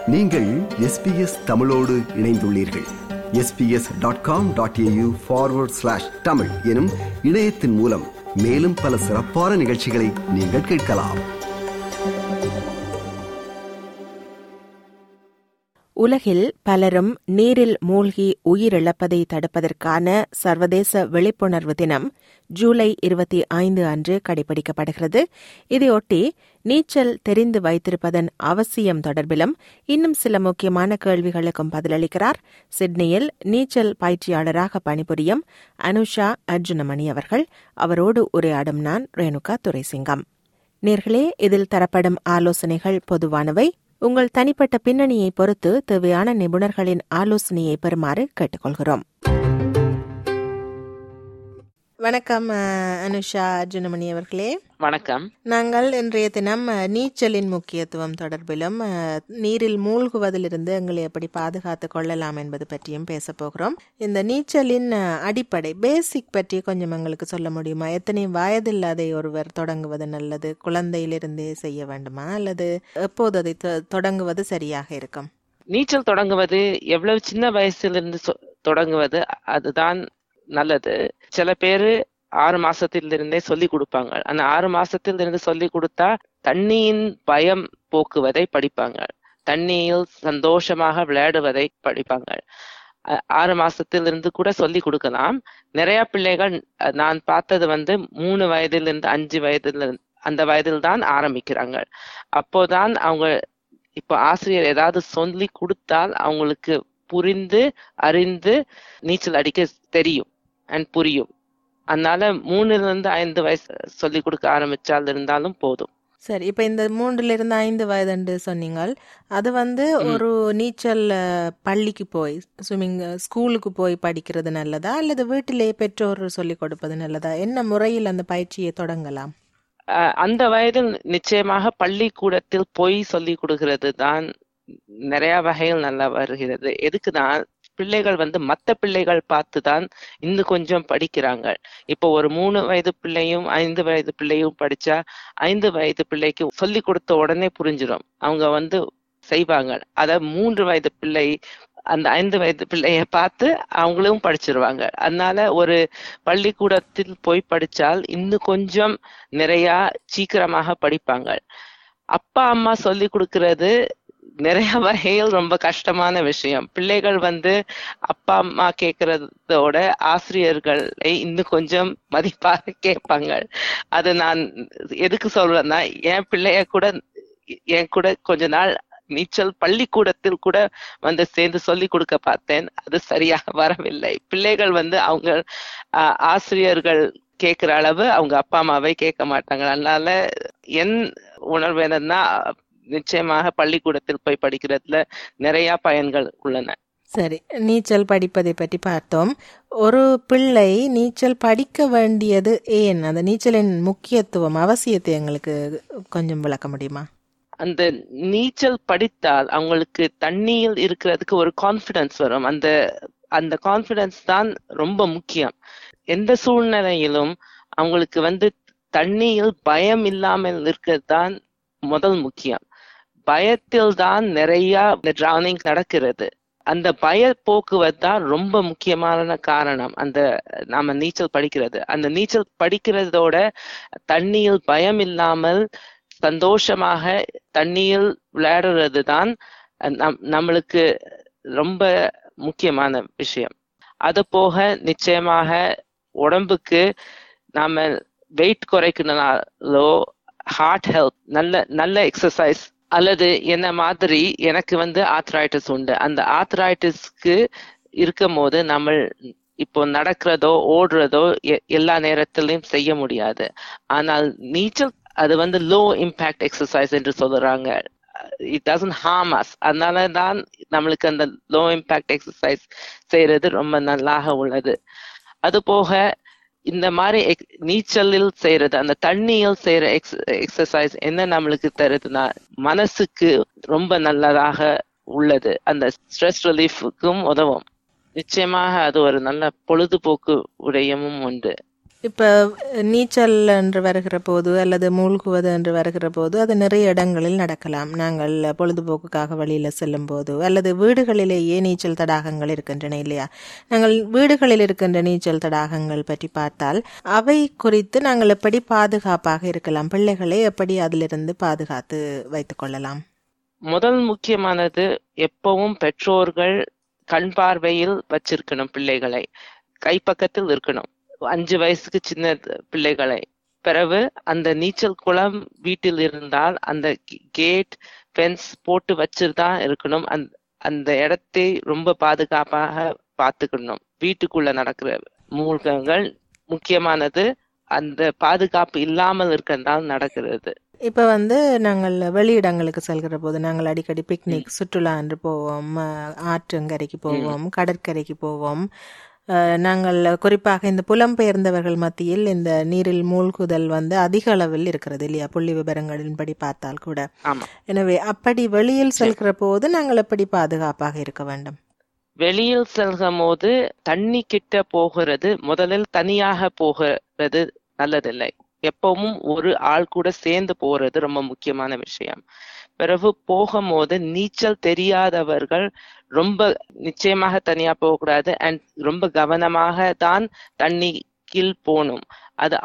நீங்கள் எஸ்பிஎஸ் தமிழோடு இணைந்துள்ளீர்கள் SBS dot com dot AU forward slash Tamil எனும் இணையத்தின் மூலம் மேலும் பல சிறப்பான நிகழ்ச்சிகளை நீங்கள் கேட்கலாம் உலகில் பலரும் நீரில் மூழ்கி உயிரிழப்பதை தடுப்பதற்கான சர்வதேச விழிப்புணர்வு தினம் ஜூலை இருபத்தி ஐந்து அன்று கடைபிடிக்கப்படுகிறது இதையொட்டி நீச்சல் தெரிந்து வைத்திருப்பதன் அவசியம் தொடர்பிலும் இன்னும் சில முக்கியமான கேள்விகளுக்கும் பதிலளிக்கிறார் சிட்னியில் நீச்சல் பயிற்சியாளராக பணிபுரியும் அனுஷா அர்ஜுனமணி அவர்கள் அவரோடு உரையாடும் நான் ரேணுகா துரைசிங்கம் நேர்களே இதில் தரப்படும் ஆலோசனைகள் பொதுவானவை உங்கள் தனிப்பட்ட பின்னணியை பொறுத்து தேவையான நிபுணர்களின் ஆலோசனையை பெறுமாறு கேட்டுக்கொள்கிறோம் வணக்கம் அஹ், அனுஷா அர்ஜுனமணி அவர்களே வணக்கம் நாங்கள் இன்றைய தினம் அஹ், நீச்சலின் முக்கியத்துவம் தொடர்பிலும் அஹ், நீரில் மூழ்குவதிலிருந்து எங்களை எப்படி பாதுகாத்துக் கொள்ளலாம் என்பது பற்றியும் பேச போகிறோம் இந்த நீச்சலின் அஹ், அடிப்படை பேசிக் பற்றி கொஞ்சம் எங்களுக்கு சொல்ல முடியுமா எத்தனை வயதில் அதை ஒருவர் தொடங்குவது நல்லது குழந்தையிலிருந்தே செய்ய வேண்டுமா அல்லது எப்போது அதை தொ- தொடங்குவது சரியாக இருக்கும் நீச்சல் தொடங்குவது எவ்வளவு சின்ன வயசிலிருந்து சொ- தொடங்குவது அதுதான் நல்லது சில பேரு ஆறு மாசத்திலிருந்தே சொல்லி கொடுப்பாங்க ஆனா ஆறு மாசத்திலிருந்து சொல்லி கொடுத்தா தண்ணியின் பயம் போக்குவதை படிப்பாங்க தண்ணியில் சந்தோஷமாக விளையாடுவதை படிப்பாங்க அ- ஆறு மாசத்திலிருந்து கூட சொல்லி கொடுக்கலாம் நிறைய பிள்ளைகள் அ, நான் பார்த்தது வந்து மூணு வயதிலிருந்து அஞ்சு வயதுல அந்த வயதில் தான் ஆரம்பிக்கிறாங்க அப்போதான் அவங்க இப்போ ஆசிரியர் ஏதாவது சொல்லி கொடுத்தால் அவங்களுக்கு புரிந்து அறிந்து நீச்சல் அடிக்க தெரியும் அண்ட் புரியும் அதனால மூணுல இருந்து ஐந்து வயசு சொல்லி கொடுக்க ஆரம்பிச்சால் இருந்தாலும் போதும் சரி இப்ப இந்த மூன்றுல இருந்து ஐந்து வயதுண்டு சொன்னீங்கள் அது வந்து ஒரு நீச்சல் அஹ், பள்ளிக்கு போய் ஸ்விம்மிங் ஸ்கூலுக்கு போய் படிக்கிறது நல்லதா அல்லது வீட்டிலேயே பெற்றோர் சொல்லிக் கொடுப்பது நல்லதா என்ன முறையில் அந்த பயிற்சியை தொடங்கலாம் அஹ் அந்த வயதில் நிச்சயமாக பள்ளிக்கூடத்தில் போய் சொல்லி கொடுக்கிறது தான் நிறைய வகையில் நல்லா வருகிறது எதுக்குதான் பிள்ளைகள் வந்து மத்த பிள்ளைகள் பார்த்து தான் இன்னும் கொஞ்சம் படிக்கிறாங்க இப்போ ஒரு மூணு வயது பிள்ளையும் ஐந்து வயது பிள்ளையும் படிச்சா ஐந்து வயது பிள்ளைக்கு சொல்லி கொடுத்த உடனே புரிஞ்சிடும் அவங்க வந்து செய்வாங்க அத மூன்று வயது பிள்ளை அந்த ஐந்து வயது பிள்ளைய பார்த்து அவங்களும் படிச்சிருவாங்க அதனால ஒரு பள்ளிக்கூடத்தில் போய் படிச்சால் இன்னும் கொஞ்சம் நிறைய சீக்கிரமாக படிப்பாங்க அப்பா அம்மா சொல்லி கொடுக்கிறது நிறைய வகையில் ரொம்ப கஷ்டமான விஷயம் பிள்ளைகள் வந்து அப்பா அம்மா கேட்கறதோட ஆசிரியர்களை இன்னும் கொஞ்சம் மதிப்பாக கேட்பாங்க அது நான் எதுக்கு சொல்றேன்னா என் பிள்ளைய கூட என் கூட கொஞ்ச நாள் நீச்சல் பள்ளிக்கூடத்தில் கூட வந்து சேர்ந்து சொல்லி கொடுக்க பார்த்தேன் அது சரியாக வரவில்லை பிள்ளைகள் வந்து அவங்க ஆஹ், ஆசிரியர்கள் கேட்கிற அளவு அவங்க அப்பா அம்மாவை கேட்க மாட்டாங்க அதனால என் உணர்வு என்னன்னா நிச்சயமாக பள்ளிக்கூடத்தில் போய் படிக்கிறதுல நிறைய பயன்கள் உள்ளன சரி நீச்சல் படிப்பதை பற்றி பார்த்தோம் ஒரு பிள்ளை நீச்சல் படிக்க வேண்டியது ஏன் அந்த நீச்சலின் முக்கியத்துவம் அவசியத்தை எங்களுக்கு கொஞ்சம் விளக்க முடியுமா அந்த நீச்சல் படித்தால் அவங்களுக்கு தண்ணியில் இருக்கிறதுக்கு ஒரு கான்ஃபிடன்ஸ் வரும் அந்த அந்த கான்ஃபிடன்ஸ் தான் ரொம்ப முக்கியம் எந்த சூழ்நிலையிலும் அவங்களுக்கு வந்து தண்ணியில் பயம் இல்லாமல் இருக்கிறது தான் முதல் முக்கியம் பயத்தில் தான் நிறைய டிராவனிங் நடக்கிறது அந்த பய போக்குவது தான் ரொம்ப முக்கியமான காரணம் அந்த நாம நீச்சல் படிக்கிறது அந்த நீச்சல் படிக்கிறதோட தண்ணியில் பயம் இல்லாமல் சந்தோஷமாக தண்ணியில் விளையாடுறது தான் நம் நம்மளுக்கு ரொம்ப முக்கியமான விஷயம் அது போக நிச்சயமாக உடம்புக்கு நாம வெயிட் குறைக்கணும்னாலோ ஹார்ட் ஹெல்த் நல்ல நல்ல எக்ஸசைஸ் அல்லது என்ன மாதிரி எனக்கு வந்து ஆத்ரைட்டிஸ் உண்டு அந்த ஆத்ரைட்டிஸ்க்கு இருக்கும் போது நம்ம இப்போ நடக்கிறதோ ஓடுறதோ எ- எல்லா நேரத்திலையும் செய்ய முடியாது ஆனால் நீச்சல் அது வந்து லோ இம்பாக்ட் எக்ஸசைஸ் என்று சொல்றாங்க இட் டசன்ட் ஹார்ம் அஸ் அதனால தான் நம்மளுக்கு அந்த லோ இம்பாக்ட் எக்ஸசைஸ் செய்யறது ரொம்ப நல்லாக உள்ளது அது போக இந்த மாதிரி ex- நீச்சலில் செய்யறது அந்த தண்ணியில் செய்யற எக்ஸ் எக்ஸசைஸ் என்ன நம்மளுக்கு தருதுன்னா மனசுக்கு ரொம்ப நல்லதாக உள்ளது அந்த ஸ்ட்ரெஸ் ரிலீஃபுக்கும் உதவும் நிச்சயமாக அது ஒரு நல்ல பொழுதுபோக்கு உடையமும் உண்டு இப்ப நீச்சல் என்று வருகிற போது அல்லது மூழ்குவது என்று வருகிற போது அது நிறைய இடங்களில் நடக்கலாம் நாங்கள் பொழுதுபோக்குக்காக வழியில செல்லும் போது அல்லது வீடுகளிலேயே நீச்சல் தடாகங்கள் இருக்கின்றன இல்லையா நாங்கள் வீடுகளில் இருக்கின்ற நீச்சல் தடாகங்கள் பற்றி பார்த்தால் அவை குறித்து நாங்கள் எப்படி பாதுகாப்பாக இருக்கலாம் பிள்ளைகளை எப்படி அதிலிருந்து பாதுகாத்து வைத்துக் கொள்ளலாம் முதல் முக்கியமானது எப்பவும் பெற்றோர்கள் கண் பார்வையில் வச்சிருக்கணும் பிள்ளைகளை கைப்பக்கத்தில் இருக்கணும் அஞ்சு வயசுக்கு சின்ன பிள்ளைகளை பிறகு அந்த நீச்சல் குளம் வீட்டில் இருந்தால் அந்த கேட் ஃபென்ஸ் போட்டு வச்சுதான் இருக்கணும் அந்த அந்த இடத்தை ரொம்ப பாதுகாப்பாக பார்த்துக்கணும் வீட்டுக்குள்ள நடக்கிற மூழ்கங்கள் முக்கியமானது அந்த பாதுகாப்பு இல்லாமல் இருக்கிறதால் நடக்கிறது இப்ப வந்து நாங்கள் வெளியிடங்களுக்கு செல்கிற போது நாங்கள் அடிக்கடி பிக்னிக் சுற்றுலா என்று போவோம் அஹ், ஆற்றங்கரைக்கு போவோம் கடற்கரைக்கு போவோம் அஹ், நாங்கள் குறிப்பாக இந்த புலம்பெயர்ந்தவர்கள் மத்தியில் இந்த நீரில் மூழ்குதல் வந்து அதிக அளவில் இருக்கிறது இல்லையா புள்ளி விவரங்களின்படி பார்த்தால் கூட ஆமா எனவே அப்படி வெளியில் செல்கிற போது நாங்கள் எப்படி பாதுகாப்பாக இருக்க வேண்டும் வெளியில் செல்கும் போது தண்ணி கிட்ட போகிறது முதலில் தனியாக போகிறது நல்லதில்லை எப்பவும் ஒரு ஆள் கூட சேர்ந்து போறது ரொம்ப முக்கியமான விஷயம் பிறகு போகும்போது நீச்சல் தெரியாதவர்கள் ரொம்ப நிச்சயமாக தனியா போகக்கூடாது அண்ட் ரொம்ப கவனமாக தான் தண்ணி கீழ் போகணும் அது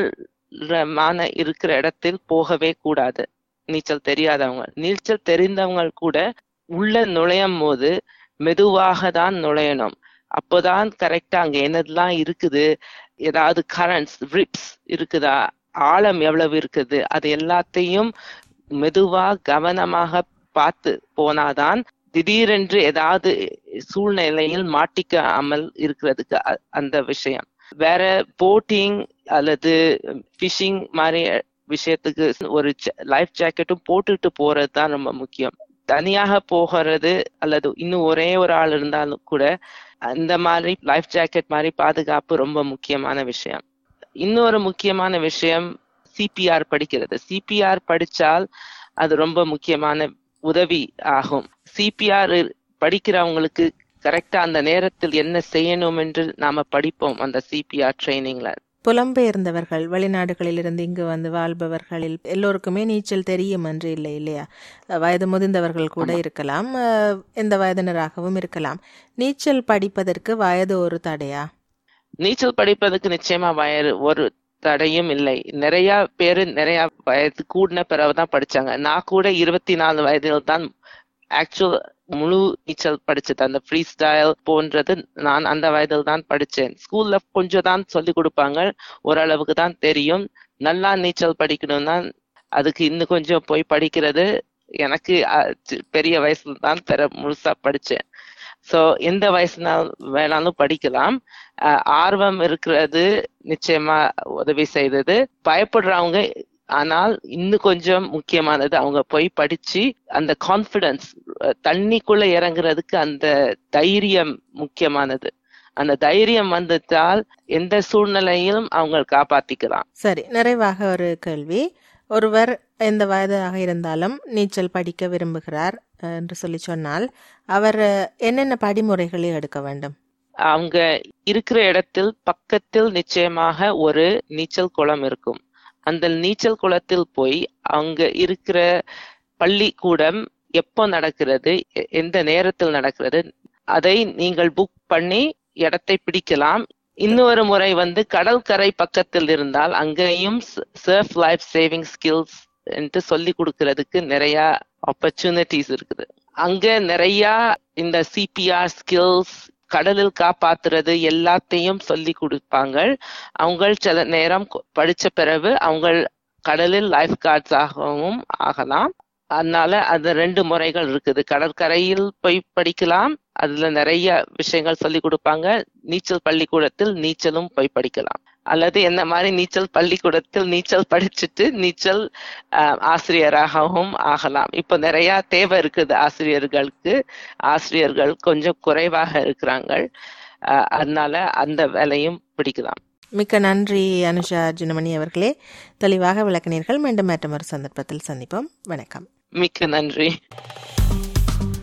ஆழமான இருக்கிற இடத்தில் போகவே கூடாது நீச்சல் தெரியாதவங்க நீச்சல் தெரிந்தவங்க கூட உள்ள நுழையும் போது மெதுவாக தான் நுழையணும் அப்போதான் கரெக்டா அங்க என்னதெல்லாம் இருக்குது ஏதாவது கரண்ட்ஸ் ரிப்ஸ் இருக்குதா ஆழம் எவ்வளவு இருக்குது அது எல்லாத்தையும் மெதுவா கவனமாக பார்த்து போனாதான் திடீரென்று ஏதாவது சூழ்நிலையில் மாட்டிக்காமல் இருக்கிறதுக்கு அ- அந்த விஷயம் வேற போட்டிங் அல்லது ஃபிஷிங் மாதிரி விஷயத்துக்கு ஒரு லைஃப் ஜாக்கெட்டும் போட்டுட்டு போறது தான் ரொம்ப முக்கியம் தனியாக போகிறது அல்லது இன்னும் ஒரே ஒரு ஆள் இருந்தாலும் கூட அந்த மாதிரி லைஃப் ஜாக்கெட் மாதிரி பாதுகாப்பு ரொம்ப முக்கியமான விஷயம் இன்னொரு முக்கியமான விஷயம் சிபிஆர் படிக்கிறது சிபிஆர் படிச்சால் அது ரொம்ப முக்கியமான உதவி ஆகும் சிபிஆர் படிக்கிறவங்களுக்கு கரெக்டா அந்த நேரத்தில் என்ன செய்யணும் என்று நாம படிப்போம் அந்த சிபிஆர் ட்ரைனிங்ல புலம்பெயர்ந்தவர்கள் வெளிநாடுகளிலிருந்து இங்கு வந்து வாழ்பவர்களில் எல்லோருக்குமே நீச்சல் தெரியும் என்று இல்லை இல்லையா வயது முதிர்ந்தவர்கள் கூட இருக்கலாம் அஹ், எந்த வயதினராகவும் இருக்கலாம் நீச்சல் படிப்பதற்கு வயது ஒரு தடையா நீச்சல் படிப்பதற்கு நிச்சயமா வயது ஒரு தடையும் இல்லை நிறைய பேரு நிறைய வயது கூடின பிறகுதான் படிச்சாங்க நான் கூட இருபத்தி நாலு வயதில் தான் ஆக்சுவல் முழு நீச்சல் படிச்சது அந்த ஃப்ரீ ஸ்டைல் போன்றது நான் அந்த வயதில் தான் படிச்சேன் ஸ்கூல்ல கொஞ்சம் தான் சொல்லி கொடுப்பாங்க ஓரளவுக்கு தான் தெரியும் நல்லா நீச்சல் படிக்கணும்னா அதுக்கு இன்னும் கொஞ்சம் போய் படிக்கிறது எனக்கு அஹ், சி- பெரிய வயசுல தான் பெற முழுசா படிச்சேன் சோ எந்த வயசுனால் வேணாலும் படிக்கலாம் அஹ் ஆர்வம் இருக்கிறது நிச்சயமா உதவி செய்தது பயப்படுறவங்க ஆனால் இன்னும் கொஞ்சம் முக்கியமானது அவங்க போய் படிச்சு அந்த கான்பிடன்ஸ் தண்ணிக்குள்ள இறங்குறதுக்கு அந்த தைரியம் முக்கியமானது அந்த தைரியம் வந்துட்டால் எந்த சூழ்நிலையிலும் அவங்க காப்பாத்திக்கலாம் சரி நிறைவாக ஒரு கேள்வி ஒருவர் எந்த வயதாக இருந்தாலும் நீச்சல் படிக்க விரும்புகிறார் அஹ், என்று சொல்லி சொன்னால் அவர் அஹ், என்னென்ன படிமுறைகளை எடுக்க வேண்டும் அவங்க இருக்கிற இடத்தில் பக்கத்தில் நிச்சயமாக ஒரு நீச்சல் குளம் இருக்கும் அந்த நீச்சல் குளத்தில் போய் அவங்க இருக்கிற பள்ளிக்கூடம் எப்போ நடக்கிறது எ- எந்த நேரத்தில் நடக்கிறது அதை நீங்கள் புக் பண்ணி இடத்தை பிடிக்கலாம் இன்னொரு முறை வந்து கடற்கரை பக்கத்தில் இருந்தால் அங்கேயும் சர்ஃப் லைஃப் சேவிங் ஸ்கில்ஸ் என்று சொல்லி கொடுக்கறதுக்கு நிறைய ஆப்பர்ச்சுனிட்டிஸ் இருக்குது அங்க நிறைய இந்த சிபிஆர் ஸ்கில்ஸ் கடலில் காப்பாத்துறது எல்லாத்தையும் சொல்லி கொடுப்பாங்க அவங்க சில நேரம் கொ- படிச்ச பிறகு அவங்க கடலில் லைஃப் கார்ட்ஸ் ஆகவும் ஆகலாம் அதனால அது ரெண்டு முறைகள் இருக்குது கடற்கரையில் போய் படிக்கலாம் அதுல நிறைய விஷயங்கள் சொல்லி கொடுப்பாங்க நீச்சல் பள்ளிக்கூடத்தில் நீச்சலும் போய் படிக்கலாம் அல்லது என்ன மாதிரி நீச்சல் பள்ளிக்கூடத்தில் நீச்சல் படிச்சுட்டு நீச்சல் ஆஹ், ஆசிரியராகவும் ஆகலாம் இப்போ நிறைய தேவை இருக்குது ஆசிரியர்களுக்கு ஆசிரியர்கள் கொஞ்சம் குறைவாக இருக்கிறாங்க ஆஹ், அதனால அந்த வேலையும் பிடிக்கலாம் மிக்க நன்றி அனுஷா அர்ஜுனமணி அவர்களே தெளிவாக விளக்கினீர்கள் மீண்டும் மற்றொரு சந்தர்ப்பத்தில் சந்திப்போம் வணக்கம் மிக்க நன்றி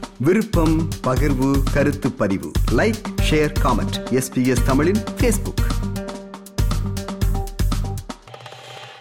விருப்பம் பகிர்வு கருத்து பதிவு லைக் ஷேர் காமெண்ட் எஸ்பிஎஸ் தமிழின் ஃபேஸ்புக்